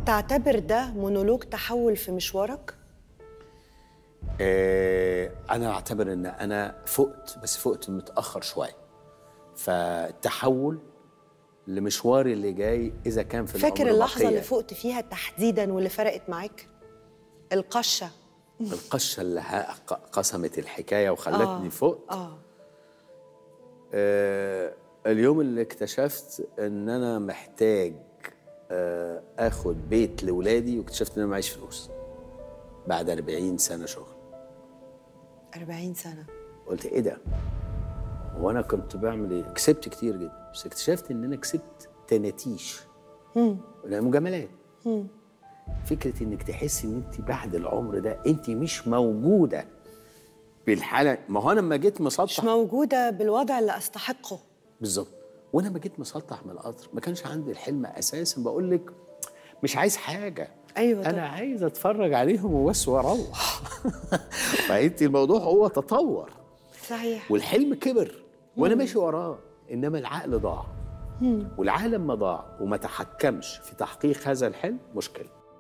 تعتبر ده مونولوج تحول في مشوارك؟ آه انا اعتبر ان انا فقت بس فقت متاخر شويه فالتحول لمشواري اللي جاي اذا كان في فاكر العمر اللحظة بقية. اللي فقت فيها تحديدا واللي فرقت معاك؟ القشة القشه اللي ها- ق- قسمت الحكايه وخلتني آه. فقت اه آه اليوم اللي اكتشفت ان انا محتاج آه اخد بيت لاولادي واكتشفت ان انا معيش فلوس بعد 40 سنه شغل 40 سنة قلت ايه ده هو انا كنت بعمل ايه كسبت كتير جدا بس اكتشفت ان انا كسبت تناتيش لا مجاملات فكره انك تحسي ان انت بعد العمر ده انت مش موجوده بالحاله ما هو انا لما جيت مش مسطح موجودة بالوضع اللي أستحقه بالظبط وانا لما جيت مسطح من القطر ما كانش عندي الحلم اساسا بقول لك مش عايز حاجه أيوة انا طبعا. عايز اتفرج عليهم وبس واروح فانت الموضوع هو تطور صحيح والحلم كبر وانا ماشي وراه انما العقل ضاع والعالم ما ضاع وما تحكمش في تحقيق هذا الحلم مشكله